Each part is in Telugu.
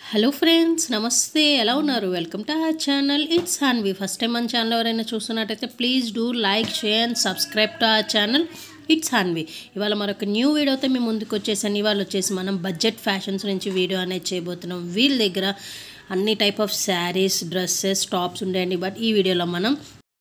హలో ఫ్రెండ్స్ నమస్తే ఎలా ఉన్నారు welcome to our channel it's Hanvi first time మన ఛానల్ ఎవరైనా చూస్తున్నట్టయితే please do like share and subscribe to our channel it's Hanvi ఇవాళ మరొక న్యూ వీడియోతో మేము ముందుకు వచ్చేసాను ఇవాళ వచ్చేసి మనం బడ్జెట్ ఫ్యాషన్స్ నుంచి వీడియో అనేది చేయబోతున్నాం వీళ్ళ దగ్గర అన్ని type of saris dresses tops ఉంటాయండి బట్ ఈ వీడియోలో మనం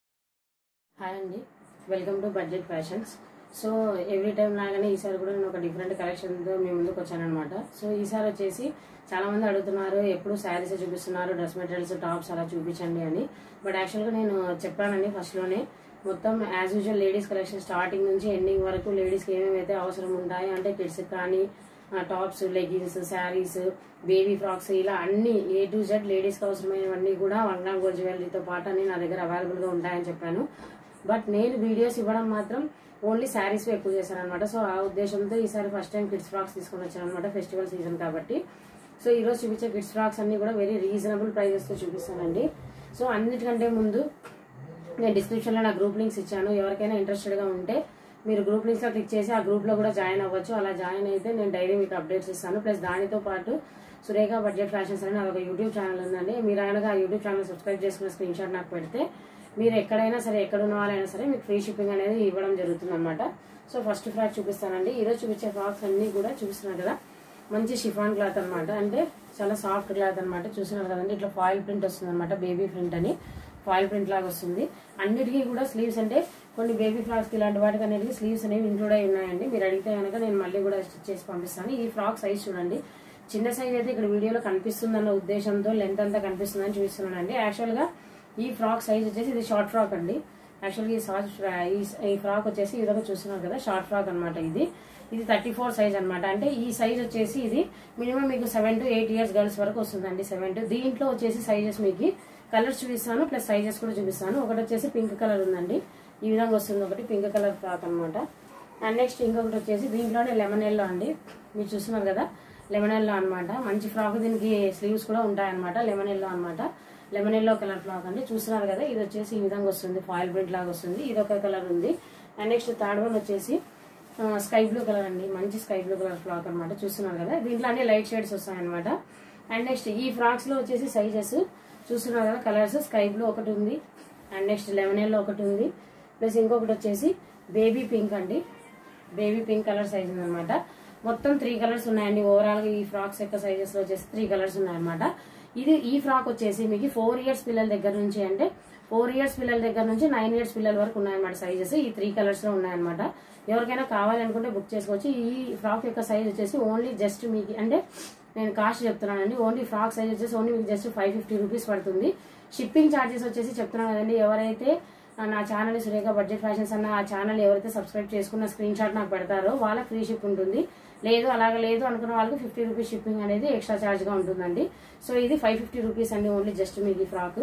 హాయ్ అండి welcome to budget fashions so every time లాగానే ఈసారి కూడా నేను ఒక డిఫరెంట్ కలెక్షన్తో మీ ముందుకు వచ్చానమాట సో ఈసారి వచ్చేసి చాలా మంది అడుగుతున్నారు ఎప్పుడు శారీస్ చూపిస్తున్నారు డ్రెస్ మెటీరియల్స్ టాప్స్ అలా చూపించండి అని బట్ యాక్చువల్గా నేను చెప్పానండి ఫస్ట్లోనే మొత్తం as usual ladies collection starting నుంచి ఎండింగ్ వరకు లేడీస్కి ఏమేమైతే అవసరం ఉంటాయి అంటే కిడ్స్ కానీ tops leggings saris baby frocks ఇలా అన్ని ఏ టు జెడ్ లేడీస్కి అవసరమైనవన్నీ కూడా వన్ గ్రామ్ గోల్డ్ జ్యువెలరీతో పాటు అన్ని నా దగ్గర అవైలబుల్గా ఉంటాయని చెప్పాను బట్ నేను వీడియోస్ ఇవ్వడం మాత్రం ఓన్లీ శారీస్ ఎక్కువ చేశాను అనమాట సో ఆ ఉద్దేశంతో ఈసారి ఫస్ట్ టైం కిడ్స్ ఫ్రాక్స్ తీసుకొని వచ్చాను అనమాట ఫెస్టివల్ సీజన్ కాబట్టి సో ఈ రోజు చూపించే కిడ్స్ ఫ్రాక్స్ అన్ని కూడా వెరీ రీజనబుల్ ప్రైజెస్ తో చూపిస్తానండి సో అన్నిటికంటే ముందు నేను డిస్క్రిప్షన్ లో నా గ్రూప్ లింక్స్ ఇచ్చాను ఎవరికైనా ఇంట్రెస్టెడ్ గా ఉంటే మీరు గ్రూప్ లింక్స్ లో క్లిక్ చేసి ఆ గ్రూప్ లో కూడా జాయిన్ అవ్వచ్చు అలా జాయిన్ అయితే నేను డైలీ మీకు అప్డేట్స్ ఇస్తాను ప్లస్ దానితో పాటు సురేఖ బడ్జెట్ ఫ్యాషన్స్ అని అదొక యూట్యూబ్ ఛానల్ ఉందండి మీరు ఆయనగా ఆ యూట్యూబ్ ఛానల్ సబ్స్క్రైబ్ చేసుకున్న స్క్రీన్ షాట్ నాకు పెడితే మీరు ఎక్కడైనా సరే ఎక్కడ ఉన్న వాళ్ళైనా సరే మీకు ఫ్రీ షిప్పింగ్ అనేది ఇవ్వడం జరుగుతుంది అనమాట సో ఫస్ట్ ఫ్రాక్ చూపిస్తానండి ఈ రోజు చూపించే ఫ్రాక్స్ అన్ని కూడా చూపిస్తున్నారు కదా మంచి షిఫాన్ క్లాత్ అన్నమాట అంటే చాలా సాఫ్ట్ క్లాత్ అన్నమాట చూస్తున్నారు కదండి ఇట్లా ఫాయిల్ ప్రింట్ వస్తుంది అనమాట బేబీ ప్రింట్ అని ఫాయిల్ ప్రింట్ లాగా వస్తుంది అన్నిటికీ కూడా స్లీవ్స్ అంటే కొన్ని బేబీ ఫ్రాక్స్ ఇలాంటి వాటికి అనేది స్లీవ్స్ అనేవి ఇంక్లూడ్ అయి ఉన్నాయండి మీరు అడిగితే కనుక నేను మళ్ళీ కూడా స్టిచ్ చేసి పంపిస్తాను ఈ ఫ్రాక్ సైజ్ చూడండి చిన్న సైజ్ అయితే ఇక్కడ వీడియోలో కనిపిస్తుందన్న ఉద్దేశంతో లెంత్ అంతా కనిపిస్తుందని చూపిస్తున్నానండి యాక్చువల్గా ఈ ఫ్రాక్ సైజ్ వచ్చేసి ఇది షార్ట్ ఫ్రాక్ అండి యాక్చువల్గా ఈ షార్ట్ ఈ ఫ్రాక్ వచ్చేసి ఈ విధంగా చూస్తున్నారు కదా షార్ట్ ఫ్రాక్ అనమాట ఇది ఇది థర్టీ ఫోర్ సైజ్ అనమాట అంటే ఈ సైజ్ వచ్చేసి ఇది మినిమం మీకు seven to eight years girls వరకు వస్తుందండి సెవెన్ టు దీంట్లో వచ్చేసి సైజెస్ మీకు కలర్స్ చూపిస్తాను ప్లస్ సైజెస్ కూడా చూపిస్తాను ఒకటి వచ్చేసి పింక్ కలర్ ఉందండి ఈ విధంగా వస్తుంది ఒకటి పింక్ కలర్ ఫ్రాక్ అనమాట అండ్ నెక్స్ట్ ఇంకొకటి వచ్చేసి దీంట్లోనే లెమన్ ఎల్లో అండి మీరు చూస్తున్నారు కదా లెమన్ ఎల్లో అనమాట మంచి ఫ్రాక్ దీనికి స్లీవ్స్ కూడా ఉంటాయన్నమాట లెమన్ ఎల్లో అనమాట లెమన్ ఎల్లో కలర్ ఫ్రాక్ అండి చూస్తున్నారు కదా ఇది వచ్చేసి ఈ విధంగా వస్తుంది ఫాయిల్ ప్రింట్ లాగా వస్తుంది ఇది ఒక కలర్ ఉంది అండ్ నెక్స్ట్ థర్డ్ వన్ వచ్చేసి స్కై బ్లూ కలర్ అండి మంచి స్కై బ్లూ కలర్ ఫ్రాక్ అనమాట చూస్తున్నారు కదా దీంట్లో అన్ని లైట్ షేడ్స్ వస్తాయన్నమాట అండ్ నెక్స్ట్ ఈ ఫ్రాక్స్ లో వచ్చేసి సైజెస్ చూస్తున్నారు కదా కలర్స్ స్కై బ్లూ ఒకటి ఉంది అండ్ నెక్స్ట్ లెమన్ ఎల్లో ఒకటి ఉంది ప్లస్ ఇంకొకటి వచ్చేసి బేబీ పింక్ అండి బేబీ పింక్ కలర్ సైజ్ ఉందన్నమాట మొత్తం త్రీ కలర్స్ ఉన్నాయండి ఓవరాల్ గా ఈ ఫ్రాక్స్ యొక్క సైజెస్ లో వచ్చేసి త్రీ కలర్స్ ఉన్నాయన్నమాట ఇది ఈ ఫ్రాక్ వచ్చేసి మీకు ఫోర్ ఇయర్స్ పిల్లల దగ్గర నుంచి అంటే ఫోర్ ఇయర్స్ పిల్లల దగ్గర నుంచి నైన్ ఇయర్స్ పిల్లల వరకు ఉన్నాయన్నమాట సైజెస్ ఈ త్రీ కలర్స్ లో ఉన్నాయన్నమాట ఎవరికైనా కావాలనుకుంటే బుక్ చేసుకోవచ్చు ఈ ఫ్రాక్ యొక్క సైజ్ వచ్చేసి ఓన్లీ జస్ట్ మీకు అంటే నేను కాస్ట్ చెప్తున్నానండి ఓన్లీ ఫ్రాక్ సైజ్ వచ్చేసి ఓన్లీ మీకు జస్ట్ ఫైవ్ ఫిఫ్టీ రూపీస్ పడుతుంది షిప్పింగ్ ఛార్జెస్ వచ్చేసి చెప్తున్నాను కదండి ఎవరైతే నా ఛానల్ సురేఖ బడ్జెట్ ఫ్యాషన్స్ అన్న ఆ ఛానల్ ఎవరైతే సబ్స్క్రైబ్ చేసుకున్న స్క్రీన్ షాట్ నాకు పెడతారో వాళ్ళకి ఫ్రీ షిప్ ఉంటుంది లేదు అలాగ లేదు అనుకున్న వాళ్ళకి ఫిఫ్టీ రూపీస్ షిప్పింగ్ అనేది ఎక్స్ట్రా ఛార్జ్ గా ఉంటుందండి సో ఇది ఫైవ్ ఫిఫ్టీ రూపీస్ అండి ఓన్లీ జస్ట్ మీకు ఈ frock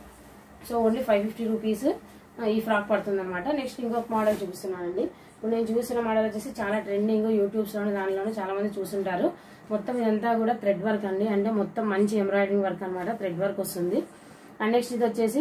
so only five fifty rupees ఈ ఫ్రాక్ పడుతుంది అనమాట నెక్స్ట్ ఇంకొక మోడల్ చూపిస్తున్నానండి ఇప్పుడు నేను చూసిన మోడల్ వచ్చేసి చాలా ట్రెండింగ్ యూట్యూబ్స్ లోని దానిలోనే చాలా మంది చూస్తుంటారు మొత్తం ఇదంతా కూడా థ్రెడ్ వర్క్ అండి అంటే మొత్తం మంచి ఎంబ్రాయిడరింగ్ వర్క్ అనమాట థ్రెడ్ వర్క్ వస్తుంది అండ్ నెక్స్ట్ ఇది వచ్చేసి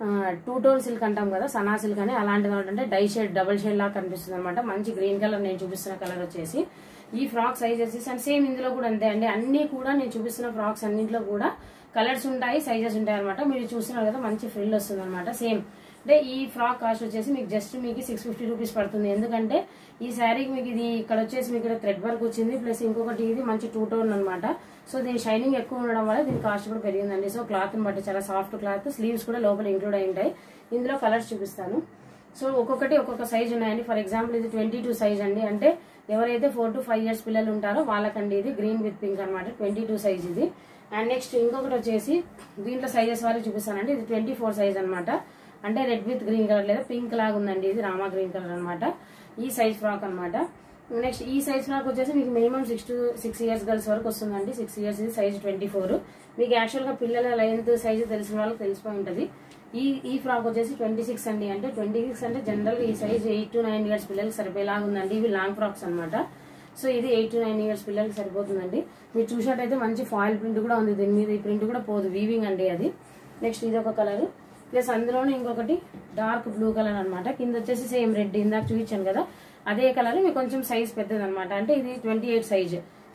టూ టోన్ సిల్క్ అంటాం కదా సనా సిల్క్ అని అలాంటిది అంటే డై షేడ్ డబుల్ షేడ్ లాగా కనిపిస్తుంది అనమాట మంచి గ్రీన్ కలర్ నేను చూపిస్తున్న కలర్ వచ్చేసి ఈ ఫ్రాక్ సైజ్ వచ్చేసి అండ్ సేమ్ ఇందులో కూడా అంతే అండి అన్ని కూడా నేను చూపిస్తున్న ఫ్రాక్స్ అన్నింటిలో కూడా కలర్స్ ఉంటాయి సైజెస్ ఉంటాయి అనమాట మీరు చూస్తున్నారు కదా మంచి ఫ్రిల్ వస్తుంది అనమాట సేమ్ అంటే ఈ ఫ్రాక్ కాస్ట్ వచ్చేసి మీకు జస్ట్ మీకు సిక్స్ ఫిఫ్టీ రూపీస్ పడుతుంది ఎందుకంటే ఈ శారీకి మీకు ఇది ఇక్కడ వచ్చేసి మీకు ఇక్కడ థ్రెడ్ వర్క్ వచ్చింది ప్లస్ ఇంకొకటి ఇది మంచి టూ టోన్ అనమాట సో దీని షైనింగ్ ఎక్కువ ఉండడం వల్ల దీని కాస్ట్ కూడా పెరిగిందండి సో క్లాత్ బట్టి చాలా సాఫ్ట్ క్లాత్ స్లీవ్స్ కూడా లోపల ఇంక్లూడ్ అయి ఉంటాయి ఇందులో కలర్స్ చూపిస్తాను సో ఒక్కొక్కటి ఒక్కొక్క సైజ్ ఉన్నాయండి ఫర్ ఎగ్జాంపుల్ ఇది ట్వంటీ టూ సైజ్ అండి అంటే ఎవరైతే ఫోర్ టు ఫైవ్ ఇయర్స్ పిల్లలు ఉంటారో వాళ్ళకండి ఇది గ్రీన్ విత్ పింక్ అనమాట ట్వంటీ టూ సైజ్ ఇది అండ్ నెక్స్ట్ ఇంకొకటి వచ్చేసి దీంట్లో సైజెస్ వారి చూపిస్తానండి ఇది ట్వంటీ ఫోర్ సైజ్ అనమాట అంటే రెడ్ విత్ గ్రీన్ కలర్ లేదా పింక్ లాగా ఉందండి ఇది రామా గ్రీన్ కలర్ అనమాట ఈ సైజ్ ఫ్రాక్ అనమాట నెక్స్ట్ ఈ సైజ్ ఫ్రాక్ వచ్చేసి మీకు minimum six to six years girls వరకు వస్తుందండి సిక్స్ ఇయర్స్ ఇది సైజ్ ట్వంటీ ఫోర్ మీకు యాక్చువల్ గా పిల్లల లెంత్ సైజ్ తెలిసిన వాళ్ళకి తెలిసిపోయి ఉంటుంది ఈ ఈ ఫ్రాక్ వచ్చేసి ట్వంటీ సిక్స్ అండి అంటే ట్వంటీ సిక్స్ అంటే జనరల్ ఈ size eight to nine years పిల్లలకి సరిపోయేలాగా ఉందండి ఇవి లాంగ్ ఫ్రాక్స్ అనమాట సో ఇది ఎయిట్ టు నైన్ ఇయర్స్ పిల్లలకి సరిపోతుందండి మీరు చూసినట్టయితే మంచి ఫాయిల్ ప్రింట్ కూడా ఉంది దీని మీద ఈ ప్రింట్ కూడా పోదు వీవింగ్ అండి అది నెక్స్ట్ ఇది ఒక కలర్ ప్లస్ అందులోనే ఇంకొకటి డార్క్ బ్లూ కలర్ అనమాట కింద వచ్చేసి సేమ్ రెడ్ ఇందాక చూపించాను కదా అదే కలర్ మీకు కొంచెం సైజ్ పెద్దది అనమాట అంటే ఇది ట్వంటీ ఎయిట్ సైజ్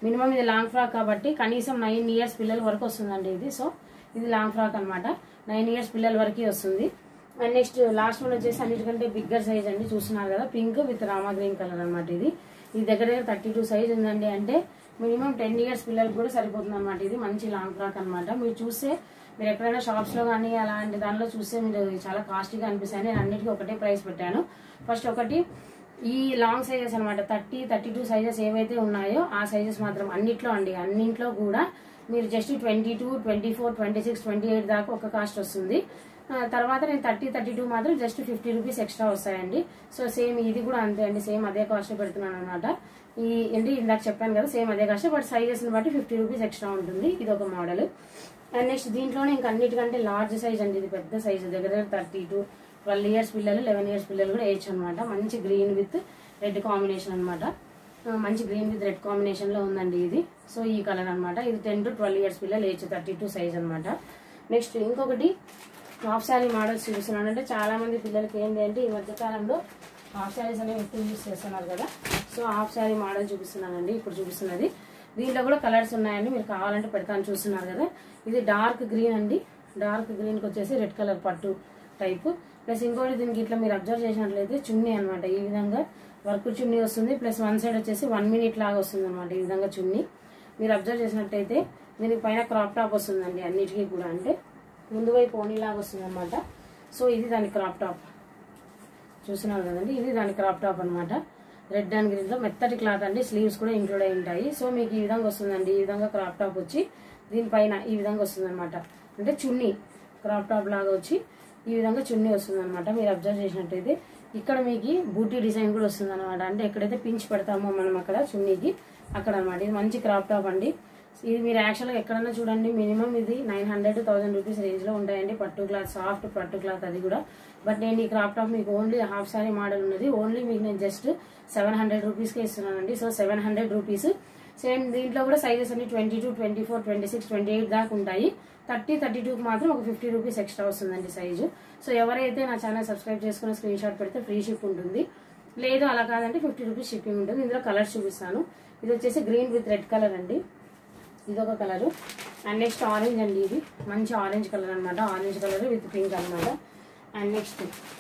మినిమం ఇది లాంగ్ ఫ్రాక్ కాబట్టి కనీసం నైన్ ఇయర్స్ పిల్లల వరకు వస్తుందండి ఇది సో ఇది లాంగ్ ఫ్రాక్ అన్నమాట నైన్ ఇయర్స్ పిల్లల వరకు వస్తుంది అండ్ నెక్స్ట్ లాస్ట్ వన్ వచ్చేసి అన్నిటికంటే బిగ్గర్ సైజ్ అండి చూస్తున్నారు కదా pink with Rama green colour అనమాట ఇది ఇది దగ్గర దగ్గర థర్టీ టూ సైజ్ ఉందండి అంటే మినిమం టెన్ ఇయర్స్ పిల్లలకు కూడా సరిపోతుంది అనమాట ఇది మంచి లాంగ్ ఫ్రాక్ అనమాట మీరు చూస్తే మీరు ఎక్కడైనా షాప్స్ లో కానీ అలాంటి దానిలో చూస్తే మీరు చాలా కాస్ట్లీగా అనిపిస్తాయి నేను అన్నిటికీ ఒకటే ప్రైస్ పెట్టాను ఫస్ట్ ఒకటి ఈ లాంగ్ సైజెస్ అనమాట థర్టీ థర్టీ టూ సైజెస్ ఏవైతే ఉన్నాయో ఆ సైజెస్ మాత్రం అన్నిట్లో అండి అన్నింట్లో కూడా మీరు just twenty two twenty four twenty six twenty eight దాకా ఒక కాస్ట్ వస్తుంది ఆ, తర్వాత నేను థర్టీ థర్టీ టూ మాత్రం జస్ట్ ఫిఫ్టీ రూపీస్ ఎక్స్ట్రా వస్తాయండి సో సేమ్ ఇది కూడా అంతే అండి సేమ్ అదే కాస్ట్ పెడుతున్నాను అనమాట ఈ ఏంటి ఇందాక చెప్పాను కదా సేమ్ అదే కాస్ట్ బట్ సైజెస్ బట్టి ఫిఫ్టీ రూపీస్ ఎక్స్ట్రా ఉంటుంది ఇది ఒక మోడల్ అండ్ నెక్స్ట్ దీంట్లోనే ఇంకా అన్నిటికంటే లార్జ్ సైజ్ అండి ఇది పెద్ద సైజ్ దగ్గర దగ్గర థర్టీ టు ట్వెల్వ్ ఇయర్స్ పిల్లలు లెవెన్ ఇయర్స్ పిల్లలు కూడా వేయచ్చు అనమాట మంచి గ్రీన్ విత్ రెడ్ కాంబినేషన్ అనమాట మంచి గ్రీన్ విత్ రెడ్ కాంబినేషన్ లో ఉందండి ఇది సో ఈ కలర్ అన్నమాట ఇది టెన్ టు ట్వెల్వ్ ఇయర్స్ పిల్లలు వేయచ్చు థర్టీ టూ సైజ్ అనమాట నెక్స్ట్ ఇంకొకటి హాఫ్ శారీ మోడల్స్ చూపిస్తున్నాను అంటే చాలా మంది పిల్లలకి ఏంటి అంటే ఈ మధ్య కాలంలో హాఫ్ శారీస్ అనేవి ఎక్కువ యూస్ చేస్తున్నారు కదా సో హాఫ్ శారీ మోడల్ చూపిస్తున్నానండి ఇప్పుడు చూపిస్తున్నది దీంట్లో కూడా కలర్స్ ఉన్నాయండి మీరు కావాలంటే పెడతాను చూస్తున్నారు కదా ఇది డార్క్ గ్రీన్ అండి డార్క్ గ్రీన్ కి వచ్చేసి రెడ్ కలర్ పట్టు టైప్ ప్లస్ ఇంకోటి దీనికి ఇట్లా మీరు అబ్జర్వ్ చేసినట్లయితే చున్నీ అన్నమాట ఈ విధంగా వర్క్ చున్నీ వస్తుంది ప్లస్ వన్ సైడ్ వచ్చేసి వన్ మినిట్ లాగా వస్తుంది అనమాట ఈ విధంగా చున్నీ మీరు అబ్జర్వ్ చేసినట్టయితే దీనికి పైన క్రాప్ టాప్ వస్తుందండి అన్నిటికీ కూడా అంటే ముందు వైపు ఓనీ లాగా వస్తుంది అనమాట సో ఇది దాని క్రాప్ టాప్ చూస్తున్నారు కదండి ఇది దాని క్రాప్ టాప్ అన్నమాట రెడ్ అండ్ గ్రీన్ లో మెత్తటి క్లాత్ అండి స్లీవ్స్ కూడా ఇంక్లూడ్ అయి ఉంటాయి సో మీకు ఈ విధంగా వస్తుందండి ఈ విధంగా క్రాప్ టాప్ వచ్చి దీనిపైన ఈ విధంగా వస్తుంది అనమాట అంటే చున్నీ క్రాప్ టాప్ లాగా వచ్చి ఈ విధంగా చున్నీ వస్తుంది అనమాట మీరు అబ్జర్వ్ చేసినట్టయితే ఇక్కడ మీకు బూటీ డిజైన్ కూడా వస్తుంది అనమాట అంటే ఎక్కడైతే పించి పెడతామో మనం అక్కడ చున్నీకి అక్కడ అనమాట ఇది మంచి క్రాప్ టాప్ అండి ఇది మీరు యాక్చువల్గా ఎక్కడన్నా చూడండి మినిమం ఇది nine hundred thousand rupees range లో ఉంటాయండి పట్టు క్లాత్ సాఫ్ట్ పట్టు క్లాత్ అది కూడా బట్ నేను ఈ క్రాప్ టాప్ మీకు ఓన్లీ హాఫ్ సారీ మోడల్ ఉన్నది ఓన్లీ మీకు నేను జస్ట్ సెవెన్ హండ్రెడ్ రూపీస్కే ఇస్తున్నానండి so seven hundred rupees same దీంట్లో కూడా సైజెస్ అన్ని twenty two twenty four twenty six twenty eight దాకా ఉంటాయి థర్టీ థర్టీ టూకి మాత్రం ఒక ఫిఫ్టీ రూపీస్ ఎక్స్ట్రా వస్తుందండి సైజు సో ఎవరైతే నా ఛానల్ సబ్స్క్రైబ్ చేసుకుని స్క్రీన్ షాట్ పెడితే ఫ్రీ షిప్ ఉంటుంది లేదు అలా కాదంటే ఫిఫ్టీ రూపీస్ షిప్పింగ్ ఉంటుంది ఇందులో కలర్స్ చూపిస్తాను ఇది వచ్చేసి గ్రీన్ విత్ రెడ్ కలర్ అండి ఇది ఒక కలర్ అండ్ నెక్స్ట్ ఆరెంజ్ అండి ఇది మంచి ఆరెంజ్ కలర్ అన్నమాట ఆరెంజ్ కలర్ విత్ పింక్ అన్నమాట అండ్ నెక్స్ట్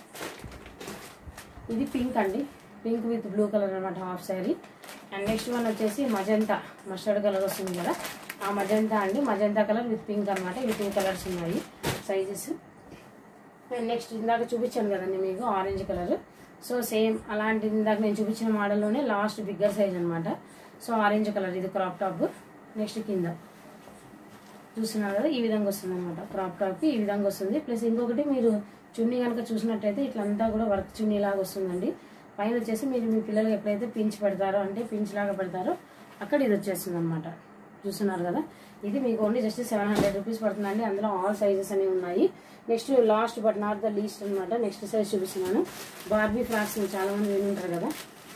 ఇది పింక్ అండి పింక్ విత్ బ్లూ కలర్ అనమాట half sari and next one వచ్చేసి మజంతా మస్టర్డ్ కలర్ వస్తుంది కదా ఆ మజంతా అండి మజంతా కలర్ విత్ పింక్ అనమాట ఇవి టూ కలర్స్ ఉన్నాయి సైజెస్ అండ్ నెక్స్ట్ ఇందాక చూపించాను కదండి మీకు ఆరెంజ్ కలర్ సో సేమ్ అలాంటి ఇందాక నేను చూపించిన మోడల్లోనే లాస్ట్ బిగ్గర్ సైజ్ అన్నమాట సో ఆరెంజ్ కలర్ ఇది క్రాప్ టాప్ నెక్స్ట్ కింద చూస్తున్నారు కదా ఈ విధంగా వస్తుంది అనమాట క్రాప్ టాప్ ఈ విధంగా వస్తుంది ప్లస్ ఇంకొకటి మీరు చున్నీ కనుక చూసినట్టయితే ఇట్లంతా కూడా వర్క్ చున్నీ లాగా వస్తుందండి పైన వచ్చేసి మీరు మీ పిల్లలకి ఎప్పుడైతే పించ్ పెడతారో అంటే పించ్ లాగా పెడతారో అక్కడ ఇది వచ్చేస్తుంది అనమాట చూస్తున్నారు కదా ఇది మీకు only just seven hundred rupees పడుతుందండి అందులో ఆల్ సైజెస్ అనేవి ఉన్నాయి next last but not the least అనమాట నెక్స్ట్ సైజ్ చూపిస్తున్నాను బార్బీ ఫ్రాక్స్ చాలా మంది వినుంటారు కదా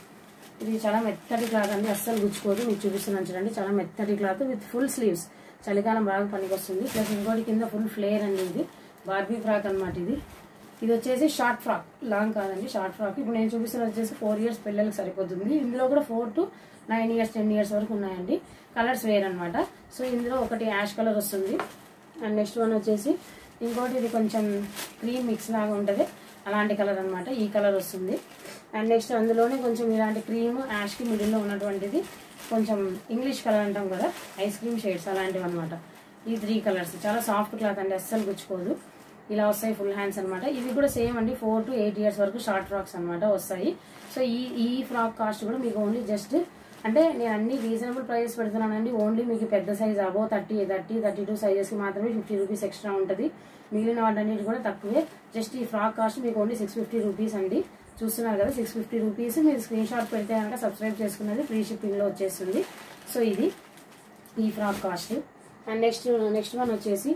ఇది చాలా మెత్తటి క్లాత్ అండి అస్సలు గుచ్చుకోదు మీకు చూపిస్తున్నాను చూడండి చాలా మెత్తటి క్లాత్ విత్ ఫుల్ స్లీవ్స్ చలికాలం బాగా పనికి వస్తుంది ప్లస్ ఇంకోటి కింద ఫుల్ ఫ్లేర్ అండి ఇది బార్బీ ఫ్రాక్ అన్నమాట ఇది ఇది వచ్చేసి షార్ట్ ఫ్రాక్ లాంగ్ కాదండి షార్ట్ ఫ్రాక్ ఇప్పుడు నేను చూపిస్తున్నది వచ్చేసి ఫోర్ ఇయర్స్ పిల్లలకి సరిపోతుంది ఇందులో కూడా four to nine years ten years వరకు ఉన్నాయండి కలర్స్ వేర్ అనమాట సో ఇందులో ఒకటి యాష్ కలర్ వస్తుంది అండ్ నెక్స్ట్ వన్ వచ్చేసి ఇంకోటి ఇది కొంచెం క్రీమ్ మిక్స్ లాగా ఉంటుంది అలాంటి కలర్ అన్నమాట ఈ కలర్ వస్తుంది అండ్ నెక్స్ట్ అందులోనే కొంచెం ఇలాంటి క్రీమ్ యాష్కి మిడిల్లో ఉన్నటువంటిది కొంచెం ఇంగ్లీష్ కలర్ అంటాం కదా ఐస్ క్రీమ్ షేడ్స్ అలాంటివి అనమాట ఈ త్రీ కలర్స్ చాలా సాఫ్ట్ క్లాత్ అండి అస్సలు గుచ్చుకోదు ఇలా వస్తాయి ఫుల్ హ్యాండ్స్ అన్నమాట ఇవి కూడా సేమ్ అండి ఫోర్ టు ఎయిట్ ఇయర్స్ వరకు షార్ట్ ఫ్రాక్స్ అన్నమాట వస్తాయి సో ఈ ఈ ఫ్రాక్ కాస్ట్ కూడా మీకు ఓన్లీ జస్ట్ అంటే నేను అన్ని రీజనబుల్ ప్రైజెస్ పెడుతున్నానండి ఓన్లీ మీకు పెద్ద size above thirty thirty thirty two సైజెస్కి మాత్రమే ఫిఫ్టీ రూపీస్ ఎక్స్ట్రా ఉంటుంది మిగిలిన వాటన్నిటి కూడా తక్కువే జస్ట్ ఈ ఫ్రాక్ కాస్ట్ మీకు ఓన్లీ సిక్స్ ఫిఫ్టీ రూపీస్ అండి చూస్తున్నారు కదా సిక్స్ ఫిఫ్టీ రూపీస్ మీరు స్క్రీన్ షాట్ పెడితే కనుక సబ్స్క్రైబ్ చేసుకున్నది ఫ్రీ షిప్పింగ్లో వచ్చేస్తుంది సో ఇది ఈ frock cost and next next one వచ్చేసి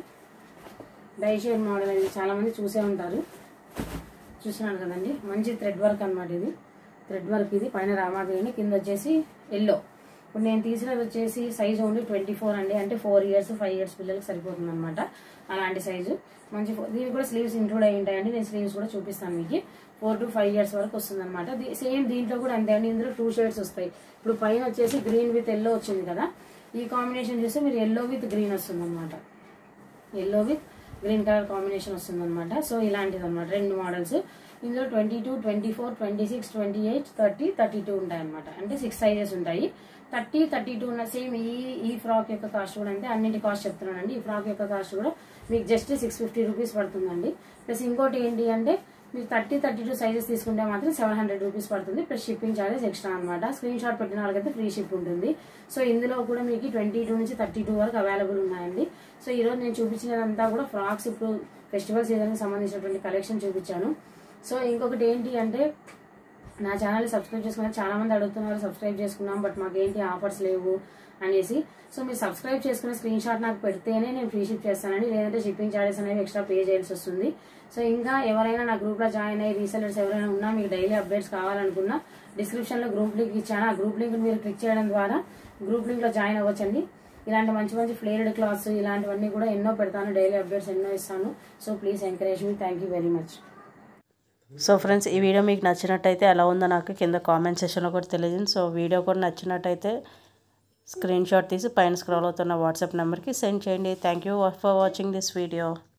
డైషేర్ మోడల్ అనేది చాలా మంది చూసే ఉంటారు చూస్తున్నాను కదండి మంచి థ్రెడ్ వర్క్ అన్నమాట ఇది థ్రెడ్ వర్క్ ఇది పైన రామాగ్రీని కింద వచ్చేసి ఎల్లో ఇప్పుడు నేను తీసినది వచ్చేసి సైజ్ ఓన్లీ ట్వంటీ ఫోర్ అండి అంటే ఫోర్ ఇయర్స్ ఫైవ్ ఇయర్స్ పిల్లలకి సరిపోతుంది అనమాట అలాంటి సైజు మంచి ఫో- దీనికి కూడా స్లీవ్స్ ఇంక్లూడ్ అయి ఉంటాయండి నేను స్లీవ్స్ కూడా చూపిస్తాను మీకు ఫోర్ టు ఫైవ్ ఇయర్స్ వరకు వస్తుంది అనమాట సేమ్ దీంట్లో కూడా అంతే అండి ఇందులో టూ షేడ్స్ వస్తాయి ఇప్పుడు పైన వచ్చేసి గ్రీన్ విత్ ఎల్లో వచ్చింది కదా ఈ కాంబినేషన్ చూస్తే మీరు ఎల్లో విత్ గ్రీన్ వస్తుంది అనమాట yellow with green colour combination వస్తుంది అనమాట సో ఇలాంటిది అనమాట రెండు మోడల్స్ ఇందులో twenty two twenty four twenty six twenty eight thirty thirty two ఉంటాయి అనమాట అంటే సిక్స్ సైజెస్ ఉంటాయి థర్టీ థర్టీ టూ ఉన్న సేమ్ ఈ ఈ ఫ్రాక్ యొక్క కాస్ట్ కూడా అంతే అన్నింటి కాస్ట్ చెప్తున్నానండి ఈ ఫ్రాక్ యొక్క కాస్ట్ కూడా మీకు జస్ట్ సిక్స్ ఫిఫ్టీ రూపీస్ పడుతుందండి ప్లస్ ఇంకోటి ఏంటి అంటే మీరు థర్టీ థర్టీ టూ సైజెస్ తీసుకుంటే మాత్రం సెవెన్ హండ్రెడ్ రూపీస్ పడుతుంది ప్లస్ షిప్పింగ్ చార్జెస్ ఎక్స్ట్రా అనమాట స్క్రీన్ షాట్ పెట్టిన వాళ్ళకైతే ఫ్రీ షిప్ ఉంటుంది సో ఇందులో కూడా మీకు ట్వంటీ టూ నుంచి థర్టీ టూ వరకు అవైలబుల్ ఉన్నాయండి సో ఈరోజు నేను చూపించినదంతా కూడా ఫ్రాక్స్ ఇప్పుడు ఫెస్టివల్ సీజన్కి సంబంధించినటువంటి కలెక్షన్ చూపించాను సో ఇంకొకటి ఏంటి అంటే నా ఛానల్ సబ్స్క్రైబ్ చేసుకున్నారు చాలా మంది అడుగుతున్నారు సబ్స్క్రైబ్ చేసుకున్నాం బట్ మాకు ఏంటి ఆఫర్స్ లేవు అనేసి సో మీరు సబ్స్క్రైబ్ చేసుకున్న స్క్రీన్ షాట్ నాకు పెడితేనే నేను ఫ్రీ షిప్ చేస్తానండి లేదంటే షిప్పింగ్ చార్జెస్ అనేవి ఎక్స్ట్రా పే చేయాల్సి వస్తుంది సో ఇంకా ఎవరైనా నా గ్రూప్ లో జాయిన్ అయ్యి రీసెలర్స్ ఎవరైనా ఉన్నా మీకు డైలీ అప్డేట్స్ కావాలనుకున్నా డిస్క్రిప్షన్ లో గ్రూప్ లింక్ ఇచ్చాను ఆ గ్రూప్ లింక్ మీరు క్లిక్ చేయడం ద్వారా గ్రూప్ లింక్ లో జాయిన్ అవ్వచ్చండి ఇలాంటి మంచి మంచి ఫ్లేర్డ్ క్లాత్స్ ఇలాంటివన్నీ కూడా ఎన్నో పెడతాను డైలీ అప్డేట్స్ ఎన్నో ఇస్తాను సో ప్లీజ్ ఎంకరేజ్ మీ thank you very much so friends ఈ వీడియో మీకు నచ్చినట్టయితే ఎలా ఉందో నాకు కింద కామెంట్ సెక్షన్లో కూడా తెలియజేయండి సో వీడియో కూడా నచ్చినట్టయితే స్క్రీన్ షాట్ తీసి పైన స్క్రోల్ అవుతున్న వాట్సాప్ నెంబర్కి సెండ్ చేయండి thank you for watching this video